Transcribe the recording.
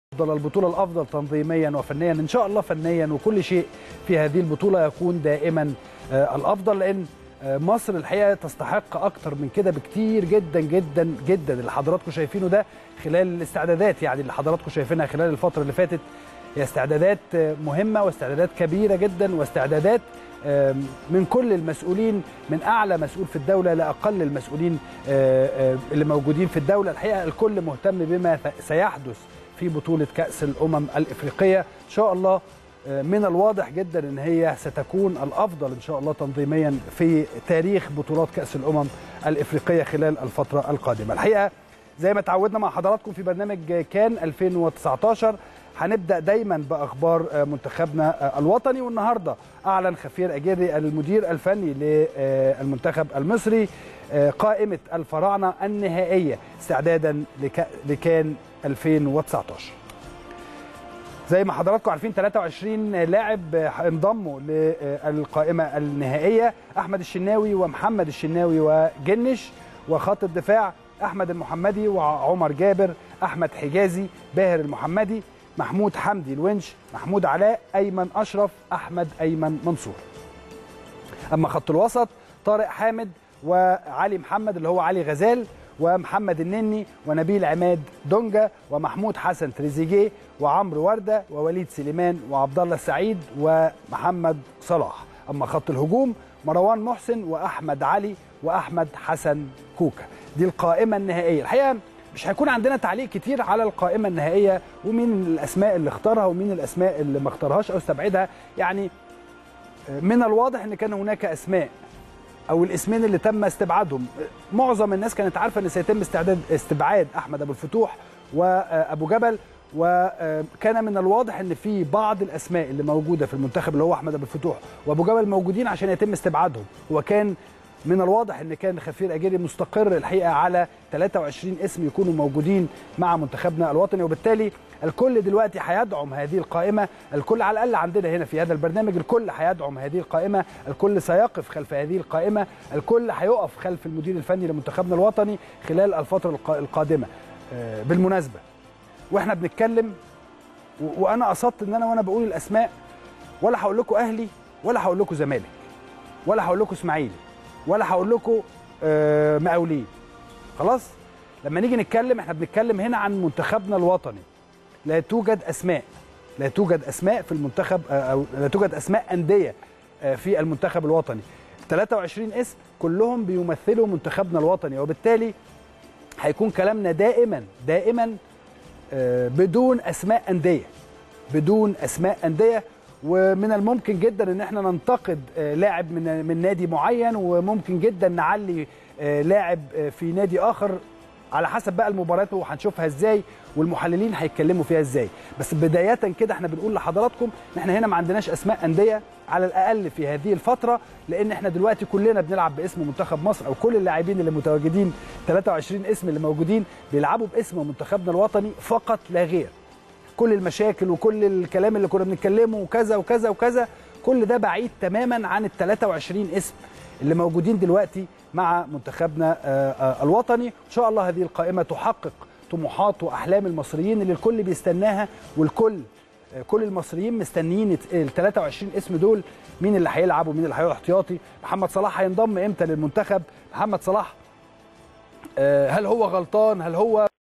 افضل البطوله الافضل تنظيميا وفنيا ان شاء الله فنيا وكل شيء في هذه البطوله يكون دائما آه، الافضل لان آه، مصر الحقيقه تستحق اكتر من كده بكتير جدا جدا جدا اللي حضراتكم شايفينه ده خلال الاستعدادات يعني اللي حضراتكم شايفينها خلال الفتره اللي فاتت هي استعدادات آه، مهمه واستعدادات كبيره جدا واستعدادات آه، من كل المسؤولين من اعلى مسؤول في الدوله لاقل المسؤولين آه، آه، اللي موجودين في الدوله الحقيقه الكل مهتم بما سيحدث في بطوله كاس الامم الافريقيه ان شاء الله آه، من الواضح جدا ان هي ستكون الافضل ان شاء الله تنظيميا في تاريخ بطولات كاس الامم الافريقيه خلال الفتره القادمه الحقيقه زي ما تعودنا مع حضراتكم في برنامج كان 2019 هنبدا دايما باخبار آه، منتخبنا آه، الوطني والنهارده اعلن خفير اجيري المدير الفني للمنتخب المصري آه، قائمه الفراعنه النهائيه استعدادا لك- لكان 2019 زي ما حضراتكم عارفين 23 لاعب انضموا للقائمه النهائيه احمد الشناوي ومحمد الشناوي وجنش وخط الدفاع احمد المحمدي وعمر جابر احمد حجازي باهر المحمدي محمود حمدي الونش محمود علاء ايمن اشرف احمد ايمن منصور اما خط الوسط طارق حامد وعلي محمد اللي هو علي غزال ومحمد النني ونبيل عماد دونجا ومحمود حسن تريزيجيه وعمرو ورده ووليد سليمان وعبد الله السعيد ومحمد صلاح اما خط الهجوم مروان محسن واحمد علي واحمد حسن كوكا دي القائمه النهائيه الحقيقه مش هيكون عندنا تعليق كتير على القائمه النهائيه ومين الاسماء اللي اختارها ومين الاسماء اللي ما اختارهاش او استبعدها يعني من الواضح ان كان هناك اسماء او الاسمين اللي تم استبعادهم معظم الناس كانت عارفه ان سيتم استعداد استبعاد احمد ابو الفتوح وابو جبل وكان من الواضح ان في بعض الاسماء اللي موجوده في المنتخب اللي هو احمد ابو الفتوح وابو جبل موجودين عشان يتم استبعادهم وكان من الواضح ان كان خفير اجيري مستقر الحقيقه على 23 اسم يكونوا موجودين مع منتخبنا الوطني وبالتالي الكل دلوقتي هيدعم هذه القائمه الكل على الاقل عندنا هنا في هذا البرنامج الكل هيدعم هذه القائمه الكل سيقف خلف هذه القائمه الكل هيقف خلف المدير الفني لمنتخبنا الوطني خلال الفتره الق- القادمه آه، بالمناسبه واحنا بنتكلم و- وانا قصدت ان انا وانا بقول الاسماء ولا هقول لكم اهلي ولا هقول لكم زمالك ولا هقول لكم اسماعيلي ولا هقول لكم آه، مقاولين خلاص لما نيجي نتكلم احنا بنتكلم هنا عن منتخبنا الوطني لا توجد اسماء لا توجد اسماء في المنتخب آه، او لا توجد اسماء انديه آه، في المنتخب الوطني 23 اسم كلهم بيمثلوا منتخبنا الوطني وبالتالي هيكون كلامنا دائما دائما آه، بدون اسماء انديه بدون اسماء انديه ومن الممكن جدا ان احنا ننتقد آه، لاعب من من نادي معين وممكن جدا نعلي آه، لاعب آه، في نادي اخر على حسب بقى المباريات وهنشوفها ازاي والمحللين هيتكلموا فيها ازاي بس بدايه كده احنا بنقول لحضراتكم ان احنا هنا ما عندناش اسماء انديه على الاقل في هذه الفتره لان احنا دلوقتي كلنا بنلعب باسم منتخب مصر او كل اللاعبين اللي متواجدين 23 اسم اللي موجودين بيلعبوا باسم منتخبنا الوطني فقط لا غير كل المشاكل وكل الكلام اللي كنا بنتكلمه وكذا وكذا وكذا كل ده بعيد تماما عن ال 23 اسم اللي موجودين دلوقتي مع منتخبنا آه، آه، الوطني ان شاء الله هذه القائمه تحقق طموحات واحلام المصريين اللي الكل بيستناها والكل آه، كل المصريين مستنيين ال 23 اسم دول مين اللي هيلعب ومين اللي هيروح احتياطي محمد صلاح هينضم امتى للمنتخب محمد صلاح آه، هل هو غلطان هل هو